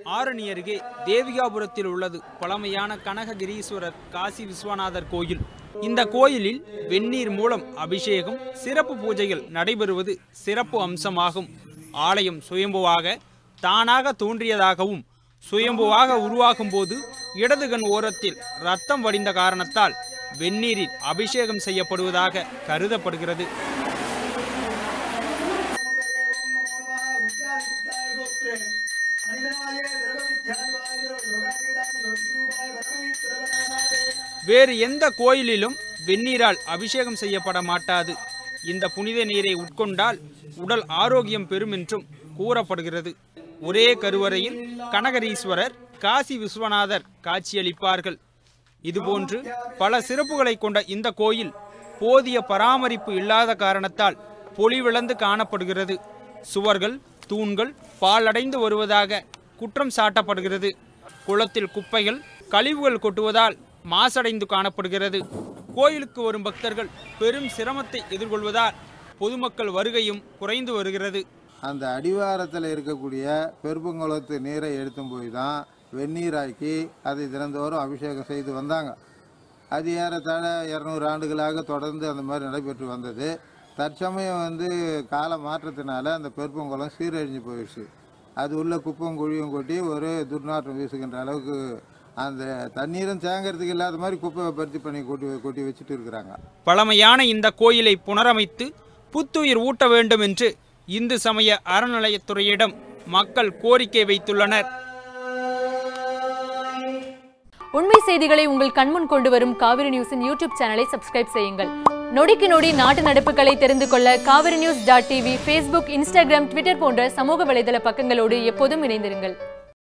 ஆரணி அருகே தேவிகாபுரத்தில் உள்ளது பழமையான கனககிரீஸ்வரர் காசி விஸ்வநாதர் கோயில் இந்த கோயிலில் வெந்நீர் மூலம் அபிஷேகம் சிறப்பு பூஜைகள் நடைபெறுவது சிறப்பு அம்சமாகும் ஆலயம் சுயம்புவாக தானாக தோன்றியதாகவும் சுயம்புவாக உருவாகும் போது இடது கண் ஓரத்தில் ரத்தம் வடிந்த காரணத்தால் வெந்நீரில் அபிஷேகம் செய்யப்படுவதாக கருதப்படுகிறது வேறு எந்த கோயிலிலும் வெந்நீரால் அபிஷேகம் செய்யப்பட மாட்டாது இந்த புனித நீரை உட்கொண்டால் உடல் ஆரோக்கியம் பெறும் என்றும் கூறப்படுகிறது ஒரே கருவறையில் கனகரீஸ்வரர் காசி விஸ்வநாதர் காட்சியளிப்பார்கள் இதுபோன்று பல சிறப்புகளை கொண்ட இந்த கோயில் போதிய பராமரிப்பு இல்லாத காரணத்தால் பொலிவிழந்து காணப்படுகிறது சுவர்கள் தூண்கள் பாழடைந்து வருவதாக குற்றம் சாட்டப்படுகிறது குளத்தில் குப்பைகள் கழிவுகள் கொட்டுவதால் மாசடைந்து காணப்படுகிறது கோயிலுக்கு வரும் பக்தர்கள் பெரும் சிரமத்தை எதிர்கொள்வதால் பொதுமக்கள் வருகையும் குறைந்து வருகிறது அந்த அடிவாரத்தில் இருக்கக்கூடிய பெரும்புங்குளத்து நீரை எடுத்தும் போய் தான் வெந்நீராக்கி அதை தினந்தோறும் அபிஷேகம் செய்து வந்தாங்க அது ஏறத்தாழ இரநூறு ஆண்டுகளாக தொடர்ந்து அந்த மாதிரி நடைபெற்று வந்தது தற்சமயம் வந்து கால மாற்றத்தினால அந்த பெருப்பங்குளம் சீரழிஞ்சு போயிடுச்சு அது உள்ள குப்பம் குழியும் கொட்டி ஒரு துர்நாற்றம் வீசுகின்ற அளவுக்கு அந்த தண்ணீரும் தேங்கிறதுக்கு இல்லாத மாதிரி குப்பை பருத்தி பண்ணி கொட்டி கொட்டி வச்சுட்டு இருக்கிறாங்க பழமையான இந்த கோயிலை புனரமைத்து புத்துயிர் ஊட்ட வேண்டும் என்று இந்து சமய அறநிலையத்துறையிடம் மக்கள் கோரிக்கை வைத்துள்ளனர் உண்மை செய்திகளை உங்கள் கண்முன் கொண்டு வரும் காவிரி நியூஸின் யூடியூப் சேனலை சப்ஸ்கிரைப் செய்யுங்கள் நொடிக்கு நொடி நாட்டு நடப்புகளை தெரிந்து கொள்ள Kaveri news dot TV Facebook Instagram Twitter போன்ற சமூக வலைதள பக்கங்களோடு எப்போதும் இணைந்திருங்கள்